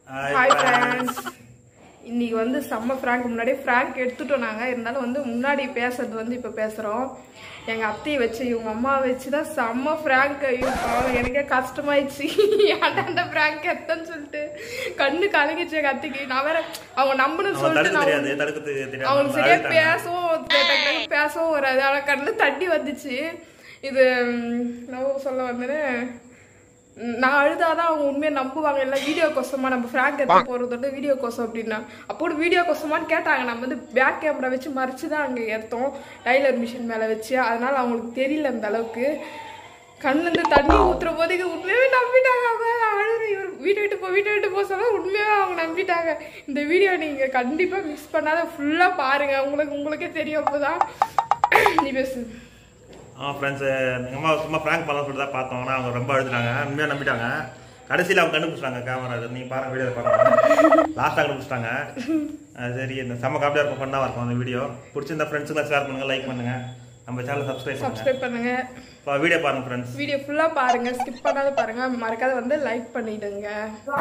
Hi friends இன்னைக்கு வந்து செம்ம ஃப்ராங்க் முன்னாடியே ஃப்ராங்க் எடுத்துட்டோம் நாங்கள் இருந்தாலும் வந்து முன்னாடி பேசுறது வந்து இப்போ பேசுகிறோம் எங்கள் அத்தையை வச்சு இவங்க அம்மா வச்சு தான் செம்ம ஃப்ராங்க் ஐயோ பாவம் எனக்கே கஷ்டமாயிடுச்சு ஏன்டா அந்த ஃப்ராங்க் எத்தன்னு சொல்லிட்டு கண்ணு கலங்கிச்சு எங்கள் அத்தைக்கு நான் வேற அவங்க நம்பணும்னு அவன் சொல்லிட்டு தடுக்க நான் தெரியாது தடுக்க அவங்களுக்கு தெரியாது சரியா அழுதுட்டாங்க. பேசவும் டக்கு டக்கு பேசவும் வராது ஆனால் கண்ணில் தண்ணி வந்துச்சு இது ம், நான் சொல்ல வந்தேன்னு ம், நான் அழுதாதான் அவங்க உண்மையை நம்புவாங்க இல்லை வீடியோ கோசமா நம்ம ஃப்ராங்க் எடுத்து போகிறதோட வீடியோ கோசம் அப்படின்னா அப்போ வீடியோ கோசமான்னு கேட்டாங்க நம்ம வந்து பேக் கேமரா வச்சு மறைச்சு தான் அங்கே எடுத்தோம் டைலர் மிஷின் மேலே வச்சு அதனால அவங்களுக்கு தெரியல அந்த அளவுக்கு கண்ணுலேருந்து தண்ணி ஊத்துற போது இது உண்மையாவே நம்பிட்டாங்க அவங்க அழுது இவர் வீட்டை விட்டு போ வீட்டை விட்டு போக சொல்ல உண்மையாவே அவங்க நம்பிட்டாங்க இந்த வீடியோ நீங்கள் கண்டிப்பாக மிஸ் பண்ணாத ஃபுல்லாக பாருங்க உங்களுக்கு உங்களுக்கே தெரியும் அப்போதான் நீ பேசு ஆ ஃப்ரெண்ட்ஸ் எங்கள் அம்மா சும்மா ப்ராங்க் பண்ணலாம் சொல்லிட்டு தான் பார்த்தோம் ஆனால் அவங்க ரொம்ப அழுதுட்டாங்க உண்மையாக நம்பிட்டாங்க கடைசியில் அவங்க கண்டுபிடிச்சிட்டாங்க கேமரா நீங்கள் பாருங்க வீடியோ பாருங்க லாஸ்ட்டாக கண்டுபிடிச்சிட்டாங்க அஹ் சரி இந்த செம்ம காப்பியாக இருக்கும் ஃபன்னாக இருக்கும் அந்த வீடியோ பிடிச்சிருந்த ஃப்ரெண்ட்ஸுங்களாம் ஷேர் பண்ணுங்கள் லைக் பண்ணுங்கள் நம்ம சேனலை சப்ஸ்கிரைப் பண்ணுங்கள் சப்ஸ்கிரைப் பண்ணுங்க இப்போ வீடியோ பாருங்க ஃப்ரெண்ட்ஸ் வீடியோ ஃபுல்லாக பாருங்க ஸ்கிப் பண்ணாத பாருங்க மறக்காத வந்து லைக் பண்ணிடுங்க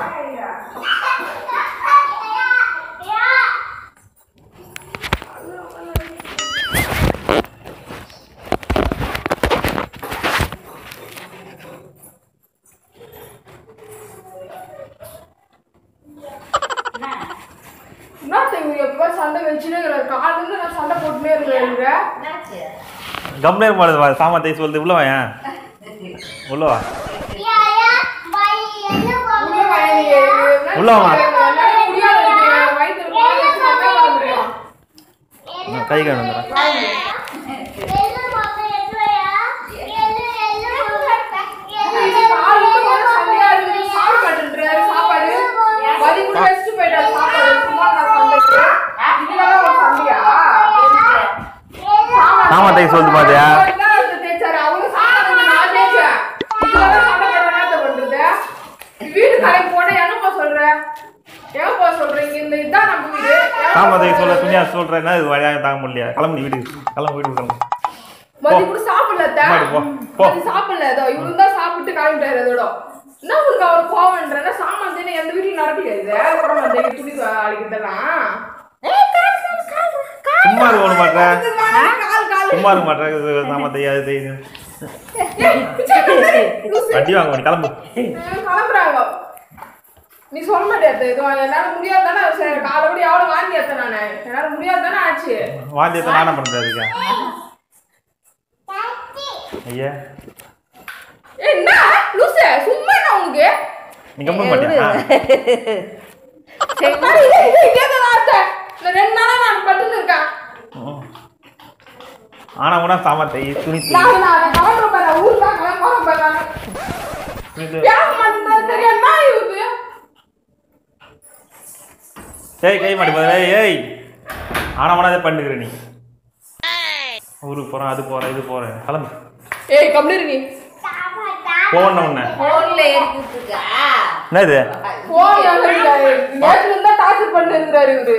என்ன தெரியும் எப்போ சண்டை வச்சுனே இருக்கிறார் காலிலேருந்து நான் சண்டை போட்டுனே இருக்கிறேன் கம்ப்ளைண்ட் பண்ணுது சாமான் தேய்ச்சி சொல்லுது உள்ள வாயன் உள்ள வா உள்ள வாமா. கை கழுவு வந்துடுறேன் சாமான் தேய்ச்சி சொல்லுது பாத்தியா வீடு கடைக்கு போனா எங்கப்பா சொல்ற எங்கப்பா சொல்றீங்க இந்த இதான் நம்ம வீடு சாமான் தேய்ச்சி சொல்ல துணியா சொல்கிறேன்னா இது வழியாக தாங்க முடியல கிளம்பு வீட்டுக்கு கிளம்பு வீட்டுக்கு கிளம்பு மதி கூட சாப்பிடல அத்தை. முன்னாடி போ, போ. மதி சாப்பிடல ஏதோ இவரு தான் சாப்பிட்டு கிளம்பிட்டாரு அதோட என்ன உங்களுக்கு அவர் கோவம்ன்றனா சாமான் தானே எந்த வீட்லயும் நடக்கல இது சாமான் தேடி துணி அடிக்கிறதெல்லாம் சும்மா இருக்க ஒன்று மாட்டேன் கால் கால் சும்மா இருக்க மாட்டேன் சாமான் தெரியாது தெரியுது லூசு. வண்டி வாங்க வண்டி கிளம்பு ஆ, கிளம்புறாங்க நீ சொல்ல மாட்டேன் இது என்னால முடியாது தானே சரி காலபடி எவ்வளவு வாங்கி ஏத்த நானு என்னால முடியாது தானே ஆச்சு வாந்தியத்தை நானே பண்ணுறது அதுக்கு ஐயா ஏய், என்ன லூசு சும்மா என்ன உனக்கு நீ கம்ப மாட்டியா சரி, பாரு, இது, இது, இதே தான் வார்த்தை. இந்த ரெண்டு நாளா நான் பட்டுன்னு இருக்கேன் ஆனா கூட சாமான் தேய் துணி துணி நான் நான் கிளம்புற பாரு ஊருக்கு தான் கிளம்ப பாரு நானு. துணி துணி. பேச மாட்டேங்கிறாரு சரியா என்ன இவருக்கு ஏய் கை மாட்டி போதும் ஏய் ஏய் ஆனா கூட அதை பண்ணுகிற நீ ஊருக்கு போறேன் அது போறேன் இது போறேன் கிளம்பு ஏய் கம்மிரு நீ போன உடனே போன்ல எடுத்துக்கா என்ன இது போன் நேரத்துல இருந்தா டார்ச்சர் பண்ணிட்டு இருக்கிறாரு இவரு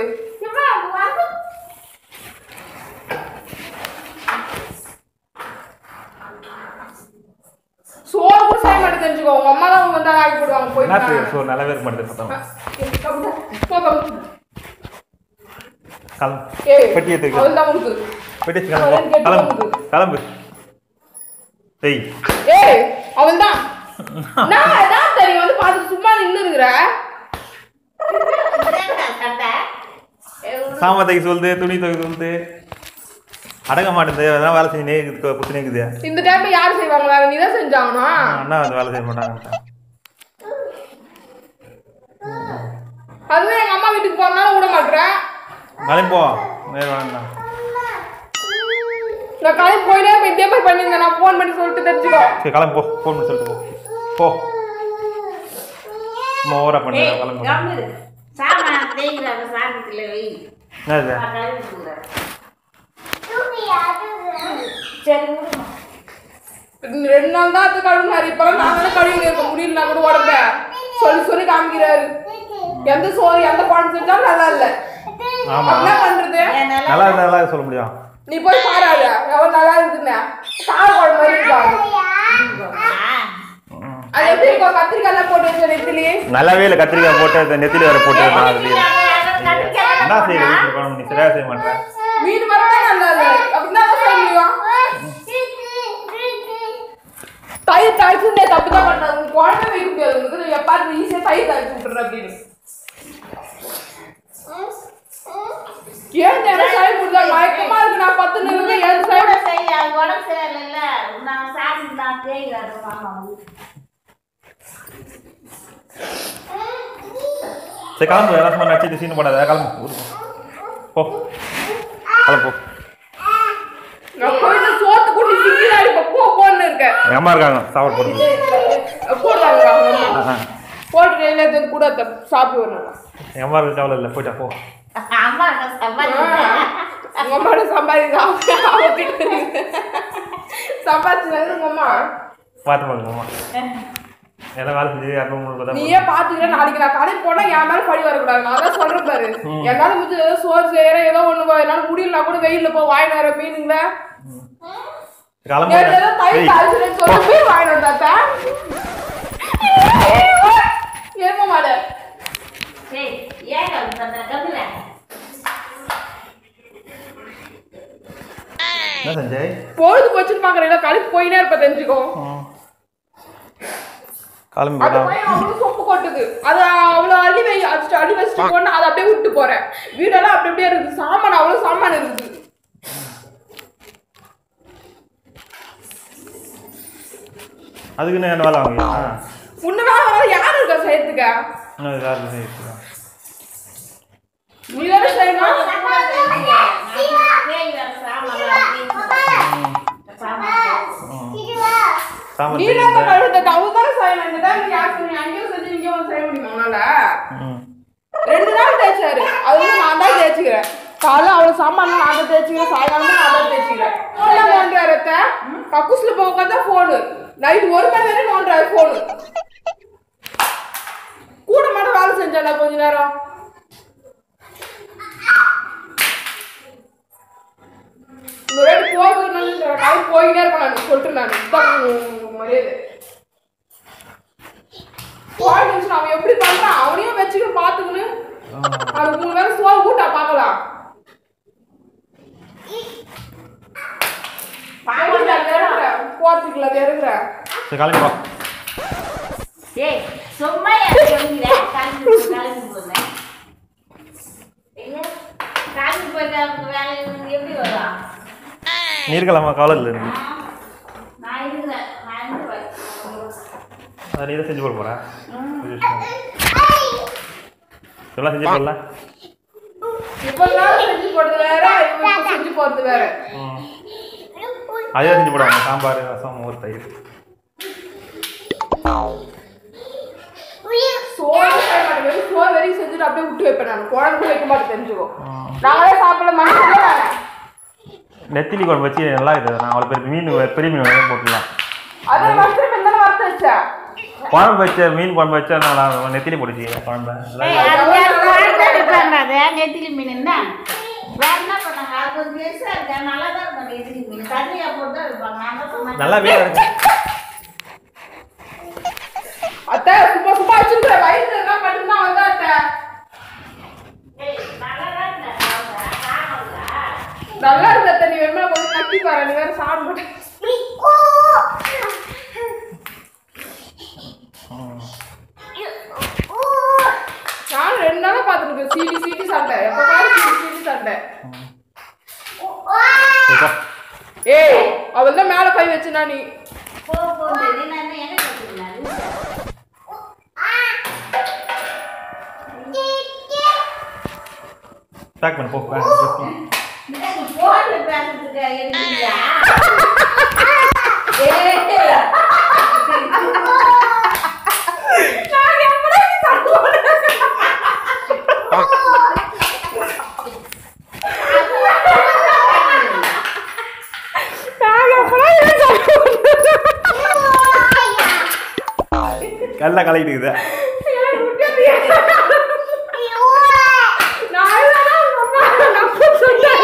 சோறு கூட செய்ய மாட்டேன் தெரிஞ்சுக்கோ உங்க அம்மா தான் வந்து ஆக்கி போடுவாங்க என்ன போயிட்டு செய்ய ஸோ நல்ல பேர் பண்ணுறது சத்தம் போ கம்மு. கிளம்பு ஏய் பெட்டி எடுத்துக்க அவள் தான் உனக்கு பெட்டி எடுத்து கிளம்பு கிளம்பு கிளம்பு ஏய் ஏய் அவள் தான் நான் அதான் தெரியும் வந்து பார்த்துட்டு சும்மா நின்று இருக்கிற சட்டை சாமான் தைக்க சொல்லுது துணி துவைக்க சொல்லுது அடங்க மாட்டேங்குது அதெல்லாம் வேலை செஞ்சு இருக்குது குத்து நேக்குது இந்த டைம்ல யார் செய்வாங்க வேற நீ தான் செஞ்சாகணும் அண்ணா அது வேலை செய்ய மாட்டாங்க அதுவும் எங்க அம்மா வீட்டுக்கு போறனால விட மாட்டேன் கிளம்பி போ வேறு வேண்டாம் நான் காலையில் போயிட்டே போய் இதே மாதிரி பண்ணிருந்தேன் நான் ஃபோன் பண்ணி சொல்லிட்டு தெரிஞ்சுக்கோ சரி கிளம்பி போ ஃபோன் பண்ணி சொல்லிட்டு போ போ நம்ம ஓவரா பண்ணி ஏய், கிளம்பு கம்முனு. சாமான் தேய்க்கிறாங்க சாதத்துல வை என்ன இது நான் கழுவிட்டுக்கிறேன். சரி விடுமா ரெண்டு நாள் தான் அது கழுவினாரு இப்பெல்லாம் நான் தானே கழுவி இருக்க முடியல கூட உடம்ப சொல்லி சொல்லி காமிக்கிறாரு எந்த சோறு எந்த குழம்பு செஞ்சாலும் நல்லா இல்ல ஆமா என்ன பண்றது என் நல்லா நல்லா இருந்தா நல்லா சொல்ல முடியும் நீ போய் பாராத எவ்வளவு நல்லா இருக்குன்னு கார குழம்பு மாதிரி இருக்காது ஆ, ம். அது எப்படி இருக்கும் கத்திரிக்காய் எல்லாம் போட்டு வச்ச நெத்திலேயே நல்லாவே இல்லை கத்திரிக்காய் போட்டு அந்த நெத்திலி வேற போட்டு நான் அதுலயே என்ன செய்யறது இப்படி குழம்பு நீ சரியா செய்ய மாட்டேன் மீன் வரதான் நல்லா இல்லை அப்படின்னா தான் செய்ய முடியும் தயிர் தாய்ச்சி நேற்று அப்படிதான் பண்ணாங்க உங்க குழம்பு வைக்க முடியாது உங்களுக்கு நீ எப்பாரு ஈஸியா தயிர் தாய்ச்சி விட்டுற அப்படின்னு ஏன் நேரம் சாய் முடிஞ்சா மயக்கமா இருக்கு நான் பத்து நிமிஷம் ஏன் சாய் கூட செய்ய அது உடம்பு சரியில்லைல்ல நான் சாப்பிட்டு நான் தேய்கிறாரு மாமா சரி கிளம்பு எல்லாம் சும்மா நடிச்சு சீன் போடாத கிளம்பு ஊருக்கு போ கிளம்பு போ நான் போயிட்டு சோத்து கூட்டி சிக்கிதான் இப்ப போ போன்னு இருக்கேன் எங்கள் அம்மா இருக்காங்க சாப்பாடு போடுறது போடுறாங்க அவங்க அம்மா. ஆ, ஆ. போட்டு எல்லாத்தையும் கூட த- சாப்பிட்டு வரணும் எங்கள் அம்மா இருக்கு கவலை இல்லை போயிட்டா போ அம்மா நான் சம்பாதிக்கிறேன் உங்க அம்மாவோட சம்பாதிக்க அவகிட்ட இருக்கு சம்பாதிச்சாங்க உங்க அம்மா பார்த்து பாருங்க அம்மா எல்லாம் வேலை செஞ்சு இரநூறு முந்நூறு நீயே பாத்துக்கிற நாளைக்கு நான் கடைக்கு போனா என் மேல பழி வரக்கூடாது நான் அதான் சொல்றேன் பாரு என்னால முடிஞ்ச ஏதோ சோறு செய்யறேன் ஏதோ ஒண்ணு போ- என்னால முடியலனா கூட வெயில்ல போ வாங்கிட்டு வர மீனுங்கள கிளம்பு நேற்று ஏதோ தயிர் ஏய், தாளிச்சுன்னு சொல்லி போய் வாங்கிட்டு வந்தாத்தா ஏமா மாடு சரி ஏங்க அந்த கத்துல என்ன செஞ்சேய் பொழுது போச்சுன்னு பாக்குறேன் கழிப்பு போயினே இருப்ப தெரிஞ்சுக்கோ கிளம்பி அந்த போடா பையன் அவ்வளவு சொப்பு கொட்டுது அது அவ்வளவு அள்ளி வை அடிச்சுட்டு அள்ளி வச்சுட்டு போனா அதை அப்படியே விட்டு போறேன் வீடெல்லாம் அப்படி அப்படியே இருக்குது சாமான் அவ்வளவு சாமான் இருக்குது அதுக்குன்னு என்ன வேலை வாங்கியா முன்ன வேலை யாரு இருக்கா செய்யறதுக்கு இன்னும் வேலை செய்யுது நீ தானே செய்யணும் சாமான் நீ செய்யுது. தான் கழுவுறது அவங்க தானே செய்யணும் இந்த டைம் யாருக்கு நீ அங்கேயும் செஞ்சு இங்கேயும் வந்து செய்ய முடியுமா உன்னால ம் ரெண்டு நாள் தேய்ச்சாரு அது வந்து நான் தான் தேய்ச்சிக்கிறேன் காலைல அவ்வளவு சாமான் நான் தான் தேய்ச்சிக்கிறேன் சாயங்காலமா நான் தான் தேய்ச்சிக்கிறேன் என்ன நோண்டுறாரு அத்தை கக்கூஸ்ல போக உட்காந்தா போனு நைட் ஒரு மணி வரையும் நோண்டுறாரு போனு கூட மட்டும் வேலை செஞ்சாடா கொஞ்ச நேரம் இந்த ரேட்டு போகுதுன்னு நான் போயினே இருப்பேன் நான் சொல்லிட்டு நான் இதுதான் உங்க மரியாதை போய் நிமிஷம் அவன் எப்படி பண்றான் அவனையும் வச்சுக்கிட்டு பாத்துக்கணும் அவனுக்கு மூணு வேலை சோறு ஊட்டா பார்க்கலாம் போறதுக்குல வேறுங்கிற சரி கிளம்பி வா ஏய் சும்மா எனக்கு எழுதிட காலேஜ் காலேஜ் போனேன் காலேஜ் போயிட்டு வேலை எப்படி வரும் நீ இருக்கலாமா கவலை இல்லை நீ நான் இருக்கிறேன் நான் இருக்கிறேன் அதை நீ தான் செஞ்சு போட போகிறேன் எல்லாம் செஞ்சு போடல இப்பெல்லாம் செஞ்சு போடுறது வேற இவன் இப்ப செஞ்சு போறது வேற ம் அதே செஞ்சு போடுவாங்க சாம்பார் ரசம் மோர் தயிர் சோறு செய்ய மாட்டேன் வெறும் சோறு வரைக்கும் செஞ்சுட்டு அப்படியே விட்டு வைப்பேன் நான் குழம்பு வைக்க மாட்டேன் தெரிஞ்சுக்கோ நாங்களே சாப்பிடல மனுஷன் நெத்திலி குழம்பு வச்சு நல்லா இருக்குது நான் அவ்வளோ பெரிய மீன் பெரிய மீன் வேணும் போட்டுக்கலாம் அதான் வருஷம் இருந்தாலும் வறுத்து வச்சேன் குழம்பு வச்ச மீன் குழம்பு வச்சா நல்லா இருக்கும். நெத்திலி போட்டுச்சு குழம்பு ஏய், நல்லா அது வேற குழந்தை இருப்பாங்க அது, நெத்திலி மீன் என்ன? வேற என்ன பண்ணாங்க? அது கொஞ்சம் பெருசா இருக்கு, நல்லா தான் இருக்கும் நெத்திலி மீன். தண்ணியா போட்டு தான் இருப்பாங்க. நான் தான் சொன்னேன். நல்லா வீடாக இருக்கு அத்தை சும்மா சும்மா வச்சுட்டு வயிற்று என்ன மட்டும்தான் வந்தா அத்தை ஏய், நல்லா தான் இருக்கு, சாப்பிட. சாப்பிடல. நல்லா இருந்த அத்தை நீ வேணுமா கொஞ்சம் நக்கி பாரு நீ வேற சாப்பிட மாட்டேன் நான் ரெண்டு நாளா பார்த்துட்டு இருக்கேன் சீடி சீடி சண்டை எப்ப பாரு சீடி சீடி சண்டை சரி, போ. ஏய் அவள் தான் மேல கை வச்சுனா நீ போ, போ, இது நான் என்ன எங்க கத்துக்கினேன்? லூசா. பேக் பண்ணு போ பேக் பண்ணு. இந்த நீ போன்ல பேசுறதுக்கு எடுக்கலையா? ஏய், நான் எப்படா நீ தடுவானே? நான் எப்படா நீ தடுவானே? கல்ல கலக்கிட்டு இருக்குது எனக்கு விட்டுறியா? நான் இல்லைனா உங்க அம்மா நம்ப சொன்னாங்க.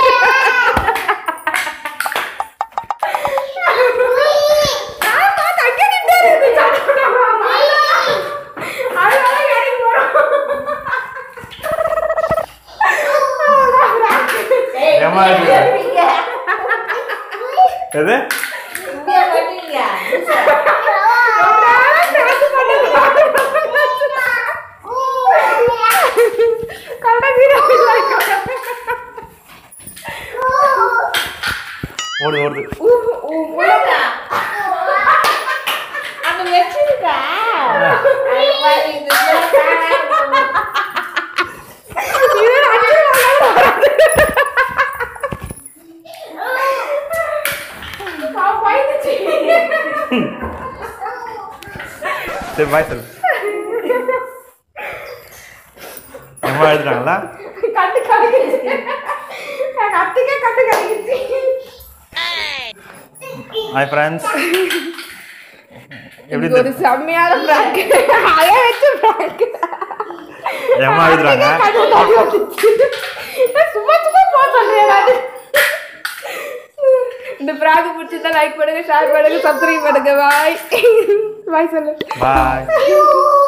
ஆமா, தங்கி நின்னுட்டு இருக்கு, சண்டை போடாம. ஏமா கட்டுவீங்க. எது இப்படியா கட்டுவீங்க? ஓடு ஓடுது உள்ளதா? அங்க வச்சிருக்கா? அது பாரு, இது இதெல்லாம் காணாம போகுது. சரி பாய் சொல்லு அம்மா எழுதுறாங்களா கண்டு கலக்கிடுச்சு எங்க அத்தைக்கே கண்டு கலக்கிடுச்சு ஹாய் ஃப்ரெண்ட்ஸ் எப்படி இது ஒரு செம்மையான பிராங்க் அழ வச்ச பிராங்க் ஏமா எழுதுறாங்க சும்மா சும்மா போ சொல்றேன் நானு. இந்த பிராங்க் பிடிச்சிருந்தா லைக் பண்ணுங்க ஷேர் பண்ணுங்க சப்ஸ்கிரைப் பண்ணுங்க பாய் பாய் சொல்லு பாய்